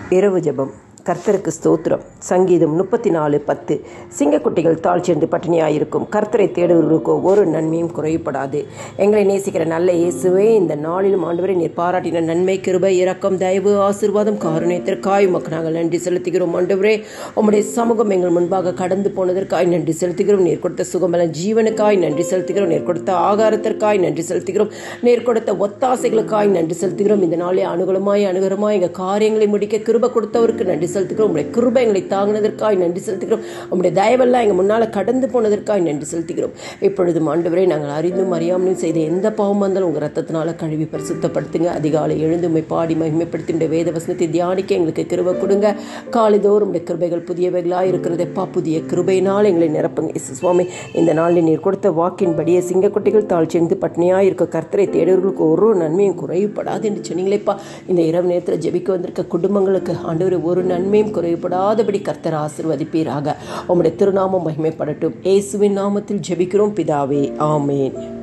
இரவு ஜெபம் கர்த்தருக்கு ஸ்தோத்திரம் சங்கீதம் முப்பத்தி நாலு பத்து சிங்கக்குட்டிகள் தாழ் சேர்ந்து பட்டினியாயிருக்கும் கர்த்தரை தேடுவர்களுக்கோ ஒரு நன்மையும் குறைப்படாது எங்களை நேசிக்கிற நல்ல இயேசுவே இந்த நாளிலும் ஆண்டவரை நீர் பாராட்டின நன்மை கிருபை இரக்கம் தயவு ஆசீர்வாதம் காரணத்திற்காய் உமக்கு நாங்கள் நன்றி செலுத்துகிறோம் ஆண்டவரே உம்முடைய சமூகம் எங்கள் முன்பாக கடந்து போனதற்காய் நன்றி செலுத்துகிறோம் நீர் கொடுத்த சுகமல ஜீவனுக்காய் நன்றி செலுத்துகிறோம் நீர் கொடுத்த ஆகாரத்திற்காய் நன்றி செலுத்துகிறோம் நீர் கொடுத்த ஒத்தாசைகளுக்காய் நன்றி செலுத்துகிறோம் இந்த நாளே அனுகூலமாய் அனுகரமாய் எங்கள் காரியங்களை முடிக்க கிருபை கொடுத்தவருக்கு நன்றி செலுத்துகிறோம் உங்களுடைய கிருபை எங்களை தாங்கினதற்காய் நன்றி செலுத்துகிறோம் உங்களுடைய தயவெல்லாம் எங்கள் முன்னால் கடந்து போனதற்காய் நன்றி செலுத்துகிறோம் இப்பொழுது ஆண்டவரே நாங்கள் அறிந்தும் அறியாமலும் செய்த எந்த பாவம் வந்தாலும் உங்கள் ரத்தத்தினால கழுவி பரிசுத்தப்படுத்துங்க அதிகாலை எழுந்து உண்மை பாடி மகிமைப்படுத்தி உடைய வேத வசனத்தை தியானிக்க எங்களுக்கு கிருபை கொடுங்க காலைதோறும் உடைய கிருபைகள் புதியவைகளாக இருக்கிறதப்பா புதிய கிருபையினால் எங்களை நிரப்புங்க இயேசு சுவாமி இந்த நாளில் நீர் கொடுத்த வாக்கின்படியே சிங்கக்குட்டிகள் தாழ் சேர்ந்து பட்னியாக இருக்க கர்த்தரை தேடுவர்களுக்கு ஒரு நன்மையும் குறைவுபடாது என்று சொன்னீங்களேப்பா இந்த இரவு நேரத்தில் ஜெபிக்க வந்திருக்க குடும்பங்களுக்கு ஆண்டவர் ஒரு நன்மையும் குறைவுபடாதபடி கர்த்தர் ஆசிர்வதிப்பீராக உம்முடைய திருநாமம் மகிமைப்படட்டும் இயேசுவின் நாமத்தில் ஜெபிக்கிறோம் பிதாவே ஆமேன்